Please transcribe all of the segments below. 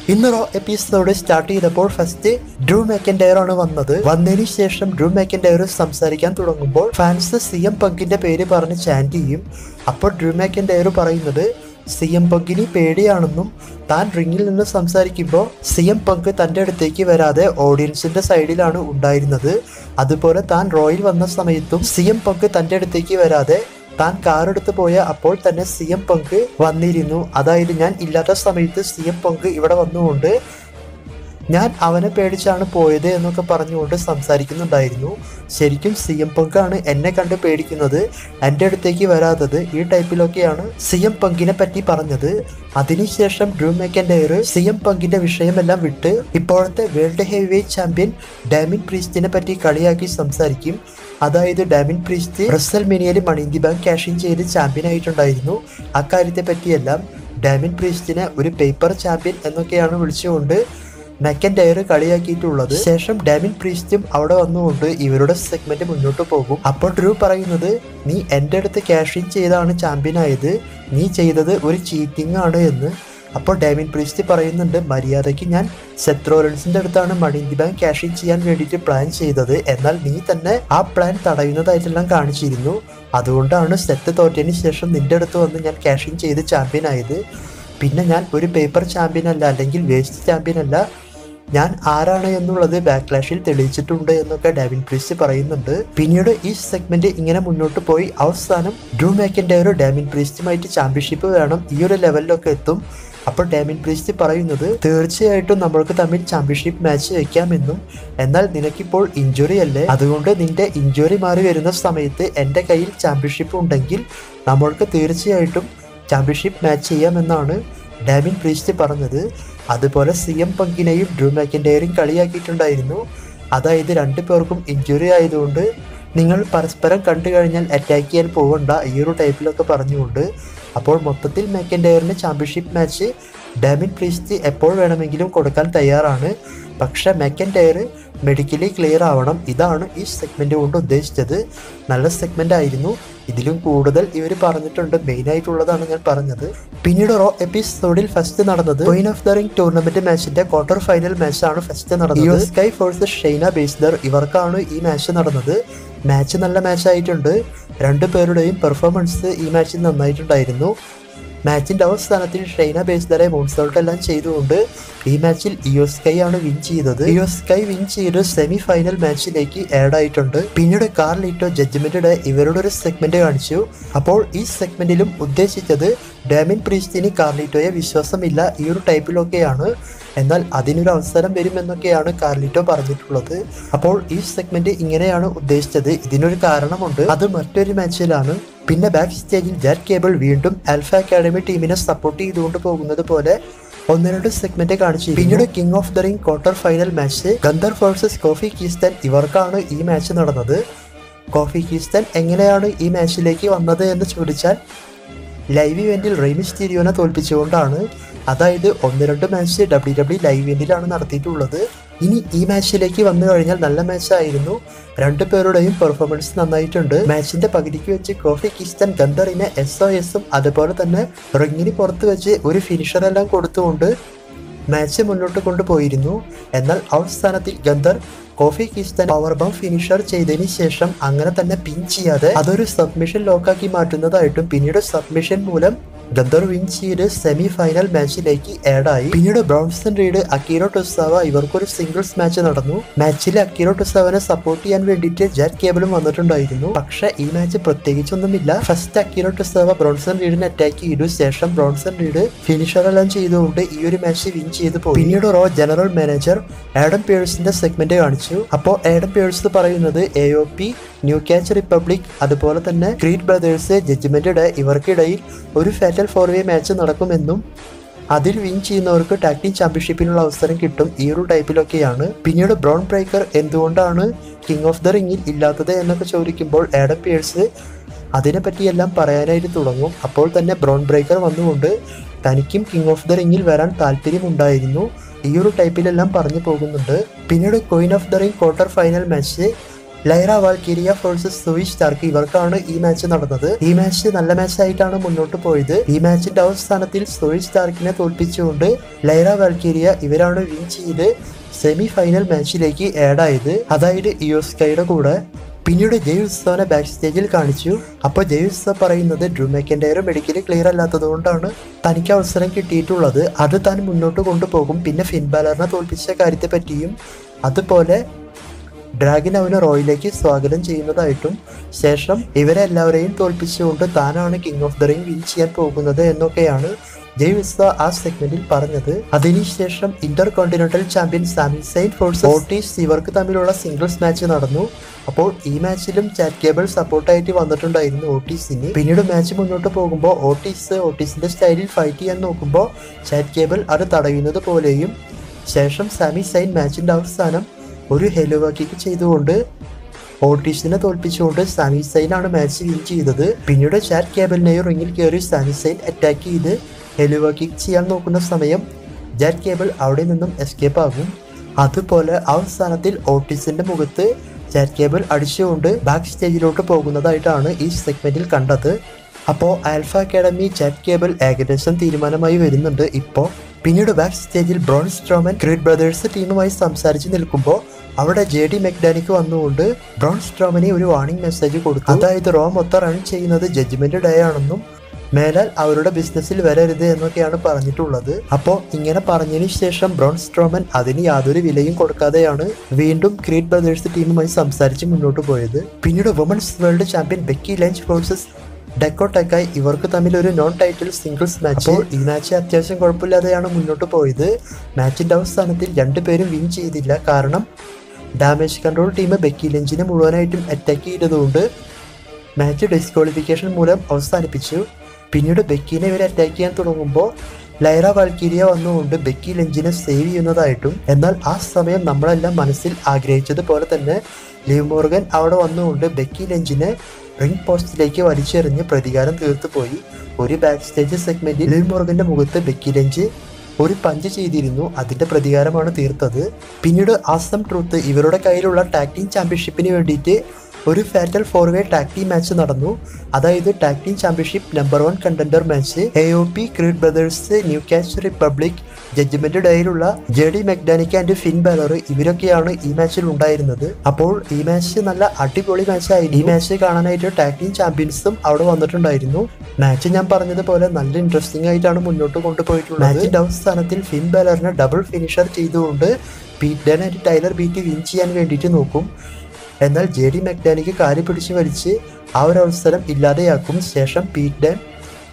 ഇന്ന് Raw episode start ചെയ്തപ്പോൾ first Drew McIntyre ആണ് വന്നത് വന്നതിന് ശേഷം ഡ്രൂ മെക്കൻഡയർ സംസാരിക്കാൻ തുടങ്ങുമ്പോൾ ഫാൻസ് സി എം പങ്കിന്റെ പേര് പറഞ്ഞ് ചാൻഡ് ചെയ്യും അപ്പോൾ ഡ്രൂ മെക്കൻഡയർ പറയുന്നത് സി എം പങ്കിന് പേടിയാണെന്നും താൻ റിങ്ങിൽ നിന്ന് സംസാരിക്കുമ്പോൾ സി എം പങ്ക് തൻ്റെ അടുത്തേക്ക് വരാതെ ഓഡിയൻസിന്റെ സൈഡിലാണ് ഉണ്ടായിരുന്നത് അതുപോലെ താൻ റോയിൽ വന്ന സമയത്തും സി എം പങ്ക് തൻ്റെ അടുത്തേക്ക് വരാതെ താൻ കാർ എടുത്ത് പോയ അപ്പോൾ തന്നെ സി എം പങ്ക് വന്നിരുന്നു അതായത് ഞാൻ ഇല്ലാത്ത സമയത്ത് സി എം പങ്ക് ഇവിടെ വന്നുകൊണ്ട് ഞാൻ അവനെ പേടിച്ചാണ് പോയത് എന്നൊക്കെ പറഞ്ഞുകൊണ്ട് സംസാരിക്കുന്നുണ്ടായിരുന്നു ശരിക്കും സി എം പങ്കാണ് എന്നെ കണ്ട് പേടിക്കുന്നത് എൻ്റെ അടുത്തേക്ക് വരാത്തത് ഈ ടൈപ്പിലൊക്കെയാണ് സി എം പങ്കിനെ പറ്റി പറഞ്ഞത് അതിനുശേഷം ഡ്രൂ മെക്കൻഡയർ സി എം പങ്കിന്റെ വിഷയമെല്ലാം വിട്ട് ഇപ്പോഴത്തെ world heavyweight champion Damian പ്രീസ്റ്റിനെ പറ്റി കളിയാക്കി സംസാരിക്കും അതായത് ഡാമിൻ പ്രീസ്റ്റ് റസൽ മിനിയയിൽ മണിന്തി ബാങ്ക് ക്യാഷിൻ ചെയ്ത് ചാമ്പ്യൻ ആയിട്ടുണ്ടായിരുന്നു അക്കാര്യത്തെ പറ്റിയെല്ലാം ഡാമിൻ പ്രീസ്റ്റിനെ ഒരു പേപ്പർ ചാമ്പ്യൻ എന്നൊക്കെയാണ് വിളിച്ചുകൊണ്ട് നെക്കൻ ഡയർ കളിയാക്കിയിട്ടുള്ളത് ശേഷം ഡാമിൻ പ്രീസ്റ്റും അവിടെ വന്നുകൊണ്ട് ഇവരുടെ സെഗ്മെന്റ് മുന്നോട്ട് പോകും അപ്പോൾ ഡ്രൂ പറയുന്നത് നീ എൻ്റെ അടുത്ത് ക്യാഷ് ഇൻ ചെയ്താണ് ചാമ്പ്യൻ ആയത് നീ ചെയ്തത് ഒരു ചീറ്റിംഗ് ആണ് എന്ന് അപ്പോൾ ഡാമിൻ പ്രീസ്റ്റ് പറയുന്നുണ്ട് മര്യാദയ്ക്ക് ഞാൻ സെത്രോലൻസിന്റെ അടുത്താണ് മണിന്തി ബാങ്ക് ക്യാഷ് ഇൻ ചെയ്യാൻ വേണ്ടിയിട്ട് പ്ലാൻ ചെയ്തത് എന്നാൽ നീ തന്നെ ആ പ്ലാൻ തടയുന്നതായിട്ടെല്ലാം കാണിച്ചിരുന്നു അതുകൊണ്ടാണ് സെറ്റ് തോറ്റതിന് ശേഷം നിന്റെ അടുത്ത് വന്ന് ഞാൻ ക്യാഷ് ഇൻ ചെയ്ത് ചാമ്പ്യൻ ആയത് പിന്നെ ഞാൻ ഒരു പേപ്പർ ചാമ്പ്യൻ അല്ല അല്ലെങ്കിൽ വേസ്റ്റ് ചാമ്പ്യൻ അല്ല ഞാൻ ആരാണ് എന്നുള്ളത് ബാക്ക്ലാഷിൽ തെളിയിച്ചിട്ടുണ്ട് എന്നൊക്കെ ഡാവിൻ പ്രീസ്റ്റ് പറയുന്നുണ്ട് പിന്നീട് ഈ സെഗ്മെന്റ് ഇങ്ങനെ മുന്നോട്ട് പോയി അവസാനം ഡ്രൂ മാക്കിൻ്റെ ഡാമിൻ പ്രീസ്റ്റുമായിട്ട് ചാമ്പ്യൻഷിപ്പ് വേണം ഈ ഒരു ലെവലിലൊക്കെ എത്തും അപ്പോൾ ഡാമിൻ പ്രീസ്റ്റ് പറയുന്നത് തീർച്ചയായിട്ടും നമ്മൾക്ക് തമ്മിൽ ചാമ്പ്യൻഷിപ്പ് മാച്ച് വെക്കാമെന്നും എന്നാൽ നിനക്കിപ്പോൾ ഇഞ്ചുറി അല്ലേ അതുകൊണ്ട് നിന്റെ ഇഞ്ചുറി മാറി വരുന്ന സമയത്ത് എൻ്റെ കയ്യിൽ ചാമ്പ്യൻഷിപ്പ് ഉണ്ടെങ്കിൽ നമ്മൾക്ക് തീർച്ചയായിട്ടും ചാമ്പ്യൻഷിപ്പ് മാച്ച് ചെയ്യാമെന്നാണ് ഡാമിൻ പ്രീസ്റ്റ് പറഞ്ഞത് അതുപോലെ സി എം പങ്കിനെയും ഡ്രൂ മാക്കിൻ്റെയും കളിയാക്കിയിട്ടുണ്ടായിരുന്നു അതായത് രണ്ടു പേർക്കും ഇഞ്ചുറി ആയതുകൊണ്ട് നിങ്ങൾ പരസ്പരം കണ്ടു കഴിഞ്ഞാൽ അറ്റാക്ക് ചെയ്യാൻ പോകണ്ട ഈ ഒരു ടൈപ്പിലൊക്കെ പറഞ്ഞുകൊണ്ട് അപ്പോൾ മൊത്തത്തിൽ മെക്കൻഡയറിന് ചാമ്പ്യൻഷിപ്പ് മാച്ച് ഡാമിൻ പ്രീസ്റ്റ് എപ്പോൾ വേണമെങ്കിലും കൊടുക്കാൻ തയ്യാറാണ് പക്ഷേ മെക്കൻഡയർ മെഡിക്കലി ക്ലിയർ ആവണം ഇതാണ് ഈ സെഗ്മെന്റ് കൊണ്ട് ഉദ്ദേശിച്ചത് നല്ല സെഗ്മെന്റ് ആയിരുന്നു ഇതിലും കൂടുതൽ ഇവർ പറഞ്ഞിട്ടുണ്ട് മെയിൻ ആയിട്ടുള്ളതാണ് ഞാൻ പറഞ്ഞത് പിന്നീട് റോ എപ്പിസോഡിൽ ഫസ്റ്റ് നടന്നത് queen of the ring tournament മാച്ചിന്റെ ക്വാർട്ടർ ഫൈനൽ മാച്ചാണ് ഫസ്റ്റ് നടന്നത് സ്കൈ ഫോഴ്സ് ഷെയ്ന ബേസ്ദർ ഇവർക്കാണ് ഈ മാച്ച് നടന്നത് മാച്ച് നല്ല മാച്ച് ആയിട്ടുണ്ട് രണ്ടു പേരുടെയും പെർഫോമൻസ് ഈ മാച്ചിൽ നന്നായിട്ടുണ്ടായിരുന്നു മാച്ചിന്റെ അവസാനത്തിൽ ഷൈന ബേസ്ദറെ മോൺസോൾട്ട് എല്ലാം ചെയ്തുകൊണ്ട് ഈ മാച്ചിൽ ഇയോസ്കൈ ആണ് വിൻ ചെയ്തത് ഇയോസ്കൈ വിൻ ചെയ്ത് സെമി ഫൈനൽ മാച്ചിലേക്ക് ആഡ് ആയിട്ടുണ്ട് പിന്നീട് കാർലിറ്റോ ജഡ്ജ്മെന്റ് ഡേ ഇവരുടെ ഒരു സെഗ്മെന്റ് കാണിച്ചു അപ്പോൾ ഈ സെഗ്മെന്റിലും ഉദ്ദേശിച്ചത് ഡാമിൻ പ്രീസ്റ്റിന് കാർലിറ്റോയെ വിശ്വാസമില്ല ഈ ഒരു ടൈപ്പിലൊക്കെയാണ് എന്നാൽ അതിനൊരു അവസരം വരുമെന്നൊക്കെയാണ് കാർലിറ്റോ പറഞ്ഞിട്ടുള്ളത് അപ്പോൾ ഈ സെഗ്മെന്റ് ഇങ്ങനെയാണ് ഉദ്ദേശിച്ചത് ഇതിനൊരു കാരണമുണ്ട് അത് മറ്റൊരു മാച്ചിലാണ് പിന്നെ ബാക്ക് സ്റ്റേജിൽ ജാറ്റ് കേബിൾ വീണ്ടും ആൽഫ അക്കാഡമി ടീമിനെ സപ്പോർട്ട് ചെയ്തുകൊണ്ട് പോകുന്നത് പോലെ ഒന്ന് രണ്ട് സെഗ്മെന്റ് കാണിച്ചു പിന്നീട് king of the ring quarter final match Gunther versus Kofi Kingston ഇവർക്കാണ് ഈ മാച്ച് നടന്നത് കോഫി കീസ്റ്റൻ എങ്ങനെയാണ് ഈ മാച്ചിലേക്ക് വന്നത് എന്ന് ചോദിച്ചാൽ ലൈവ് ഇവന്റിൽ റെയ്മിസ്റ്റീരിയോനെ തോൽപ്പിച്ചുകൊണ്ടാണ് അതായത് ഒന്ന് രണ്ട് മാച്ച് ഡബ്ല്യു ഡബ്ല്യു ലൈവ് ഇവന്റിലാണ് നടത്തിയിട്ടുള്ളത് ഇനി ഈ മാച്ചിലേക്ക് വന്നു കഴിഞ്ഞാൽ നല്ല മാച്ചായിരുന്നു രണ്ടു പേരുടെയും പെർഫോമൻസ് നന്നായിട്ടുണ്ട് മാച്ചിന്റെ പകുതിക്ക് വെച്ച് കോഫി കിസ്റ്റൻ ഗന്ധറിനെ എസ് ഒ എസും അതുപോലെ തന്നെ റിങ്ങിന് പുറത്ത് വെച്ച് ഒരു ഫിനിഷർ എല്ലാം കൊടുത്തുകൊണ്ട് മാച്ച് മുന്നോട്ട് കൊണ്ടുപോയിരുന്നു എന്നാൽ അവസാനത്തിൽ Gunther Kofi Kingston power bomb finisher ചെയ്തതിന് ശേഷം അങ്ങനെ തന്നെ പിൻ ചെയ്യാതെ അതൊരു സബ്മിഷൻ ലോക്കാക്കി മാറ്റുന്നതായിട്ടും പിന്നീട് സബ്മിഷൻ മൂലം ഗന്ധർ വിൻ ചെയ്ത് സെമി ഫൈനൽ മാച്ചിലേക്ക് ആഡായി പിന്നീട് ബ്രോൺസൺ റീഡ് അക്കീറോ ടൊസാവ ഇവർക്കൊരു സിംഗിൾസ് മാച്ച് നടന്നു മാച്ചിൽ അക്കീറോ ടൊസാവനെ സപ്പോർട്ട് ചെയ്യാൻ വേണ്ടിയിട്ട് ജാറ്റ് കേബിളും വന്നിട്ടുണ്ടായിരുന്നു പക്ഷെ ഈ മാച്ച് പ്രത്യേകിച്ചൊന്നുമില്ല ഫസ്റ്റ് അക്കീറോ ടൊസാവ ബ്രോൺസൺ റീഡിനെ അറ്റാക്ക് ചെയ്തു ശേഷം ബ്രോൺസൺ റീഡ് ഫിനിഷർ എല്ലാം ചെയ്തുകൊണ്ട് ഈ ഒരു മാച്ച് വിൻ ചെയ്തു പോയി പിന്നീട് റോ ജനറൽ മാനേജർ ആഡം പേഴ്സിന്റെ സെഗ്മെന്റ് കാണിച്ചു അപ്പോൾ ആഡം പേഴ്സ് പറയുന്നത് A O P New Catch Republic അതുപോലെ തന്നെ ക്രീഡ് ബ്രദേഴ്സ് ജഡ്ജ്മെന്റ് ഡേ ഇവർക്കിടയിൽ ഒരു ഫാറ്റൽ ഫോർ വേ മാച്ച് നടക്കുമെന്നും അതിൽ വിൻ ചെയ്യുന്നവർക്ക് ടാക് ടീം ചാമ്പ്യൻഷിപ്പിനുള്ള അവസരം കിട്ടും ഈ ഒരു ടൈപ്പിലൊക്കെയാണ് പിന്നീട് ബ്രൗൺ ബ്രേക്കർ എന്തുകൊണ്ടാണ് കിങ് ഓഫ് ദ റിംഗിൽ ഇല്ലാത്തത് എന്നൊക്കെ ചോദിക്കുമ്പോൾ ആഡം പിയേഴ്സ് അതിനെപ്പറ്റിയെല്ലാം പറയാനായിട്ട് തുടങ്ങും അപ്പോൾ തന്നെ ബ്രൗൺ ബ്രേക്കർ വന്നുകൊണ്ട് തനിക്കും കിങ് ഓഫ് ദ റിംഗിൽ വരാൻ താല്പര്യമുണ്ടായിരുന്നു ഈ ഒരു ടൈപ്പിലെല്ലാം പറഞ്ഞു പോകുന്നുണ്ട് പിന്നീട് Queen of the ring quarter final match Lyra Valkyria versus Zoey Stark ഇവർക്കാണ് ഈ മാച്ച് നടന്നത് ഈ മാച്ച് നല്ല മാച്ച് ആയിട്ടാണ് മുന്നോട്ട് പോയത് ഈ മാച്ചിന്റെ അവസാനത്തിൽ സുവി സ്റ്റാർക്കിനെ തോൽപ്പിച്ചുകൊണ്ട് ലൈറ വാൽക്കിരിയ ഇവരാണ് വിൻ ചെയ്ത് സെമി ഫൈനൽ മാച്ചിലേക്ക് ആഡ് ആയത് അതായത് ഇയോസ്കയുടെ കൂടെ പിന്നീട് ജയ് ഉത്സവനെ ബാക്ക് സ്റ്റേജിൽ കാണിച്ചു അപ്പോൾ ജയ് ഉത്സവ പറയുന്നത് ഡ്രൂ മെക്കൻഡയർ മെഡിക്കലി ക്ലിയർ അല്ലാത്തത് കൊണ്ടാണ് തനിക്ക് അവസരം കിട്ടിയിട്ടുള്ളത് അത് താൻ മുന്നോട്ട് കൊണ്ടുപോകും പിന്നെ ഫിൻ ബാലറിനെ തോൽപ്പിച്ച കാര്യത്തെ പറ്റിയും അതുപോലെ ഡ്രാഗൻ അവന് റോയിലേക്ക് സ്വാഗതം ചെയ്യുന്നതായിട്ടും ശേഷം ഇവരെ എല്ലാവരെയും തോൽപ്പിച്ചുകൊണ്ട് താനാണ് King of the Ring win ചെയ്യാൻ പോകുന്നത് എന്നൊക്കെയാണ് ജയ് വിസ്വ ആ സെഗ്മെന്റിൽ പറഞ്ഞത് അതിനുശേഷം Intercontinental champion Sami Zayn versus Otis ഇവർക്ക് തമ്മിലുള്ള സിംഗിൾസ് മാച്ച് നടന്നു അപ്പോൾ ഈ മാച്ചിലും ചാറ്റ് കേബിൾ സപ്പോർട്ടായിട്ട് വന്നിട്ടുണ്ടായിരുന്നു ഓട്ടീസിന് പിന്നീട് മാച്ച് മുന്നോട്ട് പോകുമ്പോൾ ഓട്ടീസ് ഓട്ടീസിന്റെ സ്റ്റൈലിൽ ഫൈറ്റ് ചെയ്യാൻ നോക്കുമ്പോൾ ചാറ്റ് കേബിൾ അത് തടയുന്നത് പോലെയും ശേഷം സാമി സൈൻ മാച്ചിന്റെ അവസാനം ഒരു ഹെലുവ കിക്ക് ചെയ്തുകൊണ്ട് ഓട്ടീസിനെ തോൽപ്പിച്ചുകൊണ്ട് സാമി സൈനാണ് മാച്ച് വിൻ ചെയ്തത് പിന്നീട് ചാറ്റ് കേബിളിനെയും റിങ്ങിൽ കയറി സാമി സൈൻ അറ്റാക്ക് ചെയ്ത് ഹെലുവ കിക്ക് ചെയ്യാൻ നോക്കുന്ന സമയം ജാറ്റ് കേബിൾ അവിടെ നിന്നും എസ്കേപ്പ് ആകും അതുപോലെ അവസാനത്തിൽ ഓട്ടീസിന്റെ മുഖത്ത് ചാറ്റ് കേബിൾ അടിച്ചുകൊണ്ട് ബാക്ക് സ്റ്റേജിലോട്ട് പോകുന്നതായിട്ടാണ് ഈ സെഗ്മെന്റിൽ കണ്ടത് അപ്പോൾ ആൽഫ അക്കാഡമി ചാറ്റ് കേബിൾ ഏകദേശം തീരുമാനമായി വരുന്നുണ്ട് ഇപ്പോൾ പിന്നീട് ബാക്ക് സ്റ്റേജിൽ ബ്രോൺ സ്ട്രോമൻ ക്രീഡ് ബ്രദേഴ്സ് ടീമുമായി സംസാരിച്ച് നിൽക്കുമ്പോൾ അവിടെ ജെ ഡി മെക്ഡാനിക്ക് വന്നുകൊണ്ട് ബ്രോൺ സ്ട്രോമനെ ഒരു വാർണിംഗ് മെസ്സേജ് കൊടുത്തു അതായത് റോ മൊത്തം റൺ ചെയ്യുന്നത് ജഡ്ജ്മെന്റ് ഡേ ആണെന്നും മേലാൽ അവരുടെ ബിസിനസ്സിൽ വരരുത് എന്നൊക്കെയാണ് പറഞ്ഞിട്ടുള്ളത് അപ്പോൾ ഇങ്ങനെ പറഞ്ഞതിന് ശേഷം ബ്രോൺ സ്ട്രോമൻ അതിന് യാതൊരു വിലയും കൊടുക്കാതെയാണ് വീണ്ടും ക്രീഡ് ബ്രദേഴ്സ് ടീമുമായി സംസാരിച്ച് മുന്നോട്ട് പോയത് പിന്നീട് women's world champion Becky Lynch versus ഡെക്കോടെക്കായി ഇവർക്ക് തമ്മിൽ ഒരു നോൺ ടൈറ്റിൽ സിംഗിൾസ് മാച്ച് അപ്പോൾ ഈ മാച്ച് അത്യാവശ്യം കുഴപ്പമില്ലാതെയാണ് മുന്നോട്ട് പോയത് മാച്ചിന്റെ അവസാനത്തിൽ രണ്ടുപേരും വിൻ ചെയ്തില്ല കാരണം ഡാമേജ് കൺട്രോൾ ടീം ബെക്കി ലഞ്ചിനെ മുഴുവനായിട്ടും അറ്റാക്ക് ചെയ്തതുകൊണ്ട് മാച്ച് ഡിസ്ക്വാളിഫിക്കേഷൻ മൂലം അവസാനിപ്പിച്ചു പിന്നീട് ബെക്കിനെ ഇവർ അറ്റാക്ക് ചെയ്യാൻ തുടങ്ങുമ്പോൾ ലൈറ വാൽക്കീരിയ വന്നുകൊണ്ട് ബെക്കി ലഞ്ചിനെ സേവ് ചെയ്യുന്നതായിട്ടും എന്നാൽ ആ സമയം നമ്മളെല്ലാം മനസ്സിൽ ആഗ്രഹിച്ചതുപോലെ തന്നെ ലിവ് മോർഗൻ അവിടെ വന്നുകൊണ്ട് ബെക്കി ലഞ്ചിനെ റിംഗ് പോസ്റ്റിലേക്ക് വലിച്ചെറിഞ്ഞ് പ്രതികാരം തീർത്തു പോയി ഒരു ബാക്ക് സ്റ്റേജ് സെഗ്മെന്റിൽ ലിവ് മോർഗന്റെ മുഖത്ത് ബെക്കി ലഞ്ച് ഒരു പഞ്ച് ചെയ്തിരുന്നു അതിന്റെ പ്രതികാരമാണ് തീർത്തത് പിന്നീട് ആസം ട്രൂത്ത് ഇവരുടെ കയ്യിലുള്ള ടാഗ് ടീം ചാമ്പ്യൻഷിപ്പിന് വേണ്ടിയിട്ട് ഒരു fatal four way tag team match നടന്നു അതായത് tag team championship number one contender match A O P Creed Brothers New Catch Republic Judgment ഡേയിലുള്ള J D McDonagh and Finn Balor ഇവരൊക്കെയാണ് ഈ മാച്ചിൽ ഉണ്ടായിരുന്നത് അപ്പോൾ ഈ മാച്ച് നല്ല അടിപൊളി മാച്ചായിരുന്നു ഈ മാച്ച് കാണാനായിട്ട് ടാഗ് ടീം ചാമ്പ്യൻസും അവിടെ വന്നിട്ടുണ്ടായിരുന്നു മാച്ച് ഞാൻ പറഞ്ഞതുപോലെ നല്ല ഇൻട്രസ്റ്റിംഗ് ആയിട്ടാണ് മുന്നോട്ട് കൊണ്ടുപോയിട്ടുള്ളത് മാച്ചിന്റെ അവസാനത്തിൽ ഫിൻ ബാലറിനെ ഡബിൾ ഫിനിഷർ ചെയ്തുകൊണ്ട് Pete Dunne and Tyler Bate win ചെയ്യാൻ വേണ്ടിയിട്ട് നോക്കും എന്നാൽ ജെ ഡി മെക്ഡാനിക്ക് കാല് പിടിച്ച് വലിച്ച് ആ ഒരു അവസരം ഇല്ലാതെയാക്കും ശേഷം പീറ്റ് ഡൻ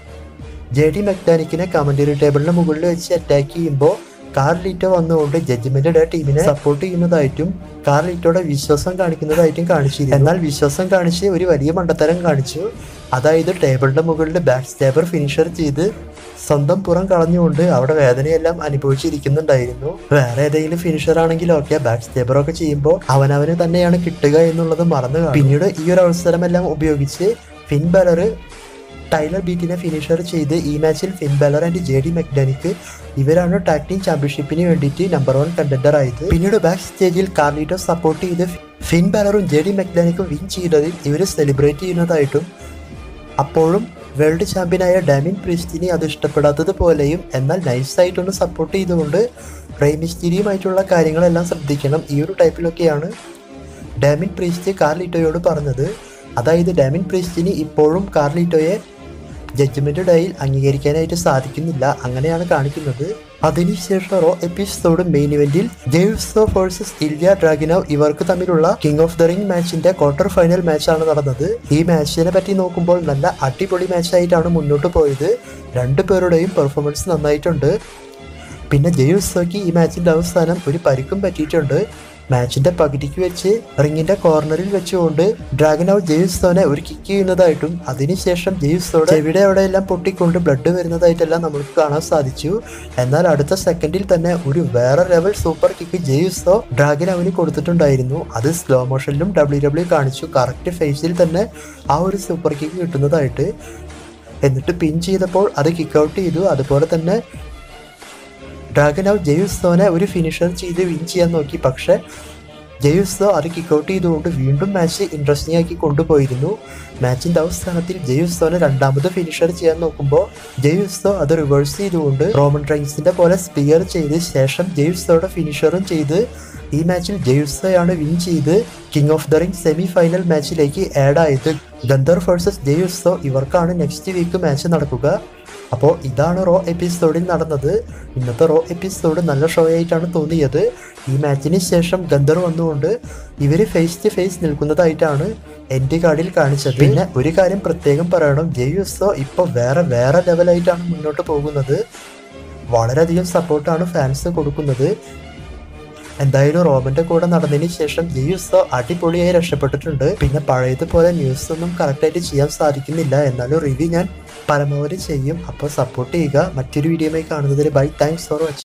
ജെ ഡി മെക്ഡാനിക്കിനെ കമന്ററി ടേബിളിന് മുകളിൽ വെച്ച് അറ്റാക്ക് ചെയ്യുമ്പോൾ കാർലീറ്റോ വന്നുകൊണ്ട് ജഡ്ജ്മെന്റ് ഡേ ടീമിനെ സപ്പോർട്ട് ചെയ്യുന്നതായിട്ടും കാർലീറ്റോയുടെ വിശ്വാസം കാണിക്കുന്നതായിട്ടും കാണിച്ചിരുന്നു എന്നാൽ വിശ്വാസം കാണിച്ച് ഒരു വലിയ മണ്ടത്തരം കാണിച്ചു അതായത് ടേബിളിന്റെ മുകളിൽ ബാക്ക് സ്റ്റേബർ ഫിനിഷർ ചെയ്ത് സ്വന്തം പുറം കളഞ്ഞുകൊണ്ട് അവിടെ വേദനയെല്ലാം അനുഭവിച്ചിരിക്കുന്നുണ്ടായിരുന്നു വേറെ ഏതെങ്കിലും ഫിനിഷർ ആണെങ്കിൽ ഓക്കെ ബാക്ക് സ്റ്റേബർ ഒക്കെ ചെയ്യുമ്പോൾ അവനവന് തന്നെയാണ് കിട്ടുക എന്നുള്ളത് മറന്നു കാണും. പിന്നീട് ഈ ഒരു അവസരമെല്ലാം ഉപയോഗിച്ച് ഫിൻ ബലർ ടൈലർ ബീറ്റിനെ ഫിനിഷർ ചെയ്ത് ഈ മാച്ചിൽ Finn Balor and J D McDonagh ഇവരാണ് ടാഗ് ടീം ചാമ്പ്യൻഷിപ്പിന് വേണ്ടിയിട്ട് നമ്പർ വൺ കണ്ടന്റർ ആയത് പിന്നീട് ബാക്ക് സ്റ്റേജിൽ കാർലിറ്റോ സപ്പോർട്ട് ചെയ്ത് ഫിൻ ബലറും ജെ ഡി മെക്ഡാനിക്കും വിൻ ചെയ്തതിൽ ഇവർ സെലിബ്രേറ്റ് ചെയ്യുന്നതായിട്ടും അപ്പോഴും വേൾഡ് ചാമ്പ്യനായ ഡാമിൻ പ്രിസ്റ്റിനെ അത് ഇഷ്ടപ്പെടാത്തത് പോലെയും എന്നാൽ നൈസായിട്ടൊന്ന് സപ്പോർട്ട് ചെയ്തുകൊണ്ട് റെയ്മിസ്റ്റീരിയുമായിട്ടുള്ള കാര്യങ്ങളെല്ലാം ശ്രദ്ധിക്കണം ഈ ഒരു ടൈപ്പിലൊക്കെയാണ് ഡാമിൻ പ്രീസ്റ്റ് കാർലിറ്റോയോട് പറഞ്ഞത് അതായത് ഡാമിൻ പ്രീസ്റ്റിന് ഇപ്പോഴും കാർലിറ്റോയെ ജഡ്ജ്മെന്റ് ഡേയിൽ അംഗീകരിക്കാനായിട്ട് സാധിക്കുന്നില്ല അങ്ങനെയാണ് കാണിക്കുന്നത് അതിനുശേഷം റോ എപ്പിസോഡ് മെയിൻ ഇവന്റിൽ ജെയ്സോ ഫോഴ്സസ് ഇല്യ ഡ്രാഗിനോ ഇവർക്ക് തമ്മിലുള്ള കിങ് ഓഫ് ദ റിംഗ് മാച്ചിന്റെ ക്വാർട്ടർ ഫൈനൽ മാച്ചാണ് നടന്നത് ഈ മാച്ചിനെ പറ്റി നോക്കുമ്പോൾ നല്ല അടിപൊളി മാച്ചായിട്ടാണ് മുന്നോട്ട് പോയത് രണ്ടുപേരുടെയും പെർഫോമൻസ് നന്നായിട്ടുണ്ട് പിന്നെ ജെയ്സോക്ക് ഈ മാച്ചിന്റെ അവസാനം ഒരു പരിക്കും പറ്റിയിട്ടുണ്ട് മാച്ചിന്റെ പകുതിക്ക് വെച്ച് റിങ്ങിന്റെ കോർണറിൽ വെച്ചുകൊണ്ട് ഡ്രാഗൻ ഔട്ട് ജെയ്സോനെ ഒരു കിക്ക് ചെയ്യുന്നതായിട്ടും അതിനുശേഷം ജെയ്സോടെ ചെവിടെ അവിടെയെല്ലാം പൊട്ടിക്കൊണ്ട് ബ്ലഡ് വരുന്നതായിട്ടെല്ലാം നമുക്ക് കാണാൻ സാധിച്ചു എന്നാൽ അടുത്ത സെക്കൻഡിൽ തന്നെ ഒരു വേറെ level super kick Jey Uso Dragunov അവന് കൊടുത്തിട്ടുണ്ടായിരുന്നു അത് സ്ലോ മോഷനിലും ഡബ്ല്യു ഡബ്ല്യു കാണിച്ചു കറക്റ്റ് ഫേസിൽ തന്നെ ആ ഒരു സൂപ്പർ കിക്ക് കിട്ടുന്നതായിട്ട് എന്നിട്ട് പിൻ ചെയ്തപ്പോൾ അത് കിക്ക് ഔട്ട് ചെയ്തു അതുപോലെ തന്നെ ഡ്രാഗൻ ഔട്ട് ജെയ്സോനെ ഒരു ഫിനിഷർ ചെയ്ത് വിൻ ചെയ്യാൻ നോക്കി പക്ഷെ ജെയുസോ അത് കിക്കൗട്ട് ചെയ്തുകൊണ്ട് വീണ്ടും മാച്ച് ഇൻട്രസ്റ്റിംഗ് ആക്കി കൊണ്ടുപോയിരുന്നു മാച്ചിന്റെ അവസാനത്തിൽ ജെയുസോനെ രണ്ടാമത് ഫിനിഷർ ചെയ്യാൻ നോക്കുമ്പോൾ ജെയുസോ അത് റിവേഴ്സ് ചെയ്തുകൊണ്ട് റോമൻ റൈൻസിന്റെ പോലെ സ്പിയർ ചെയ്ത് ശേഷം ജെയുസോയുടെ ഫിനിഷറും ചെയ്ത് ഈ മാച്ചിൽ ജെയുസോയാണ് വിൻ ചെയ്ത് King of the Ring semi final മാച്ചിലേക്ക് ആഡ് ആയത് ഗന്ധർ വേഴ്സസ് ജെയുസോ ഇവർക്കാണ് നെക്സ്റ്റ് വീക്ക് മാച്ച് നടക്കുക അപ്പോൾ ഇതാണ് റോ എപ്പിസോഡിൽ നടന്നത് ഇന്നത്തെ റോ എപ്പിസോഡ് നല്ല ഷോ ആയിട്ടാണ് തോന്നിയത് ഈ മാച്ചിന് ശേഷം ഗന്ധർ വന്നുകൊണ്ട് ഇവർ ഫേസ് ടു ഫേസ് നിൽക്കുന്നതായിട്ടാണ് എൻ്റെ കാർഡിൽ കാണിച്ചത് പിന്നെ ഒരു കാര്യം പ്രത്യേകം പറയണം ജെയുസോ ഇപ്പോൾ വേറെ വേറെ ലെവലായിട്ടാണ് മുന്നോട്ട് പോകുന്നത് വളരെയധികം സപ്പോർട്ടാണ് ഫാൻസ് കൊടുക്കുന്നത് എന്തായാലും റോമന്റെ കൂടെ നടന്നതിന് ശേഷം ജിയുസോ അടിപൊളിയായി രക്ഷപ്പെട്ടിട്ടുണ്ട് പിന്നെ പഴയതുപോലെ ന്യൂസ് ഒന്നും കറക്റ്റായിട്ട് ചെയ്യാൻ സാധിക്കുന്നില്ല എന്നാലും റിവ്യൂ ഞാൻ പരമാവധി ചെയ്യും അപ്പോൾ സപ്പോർട്ട് ചെയ്യുക മറ്റൊരു വീഡിയോയുമായി കാണുന്നതിന് ബൈ താങ്ക്സ് ഫോർ വാച്ചിങ്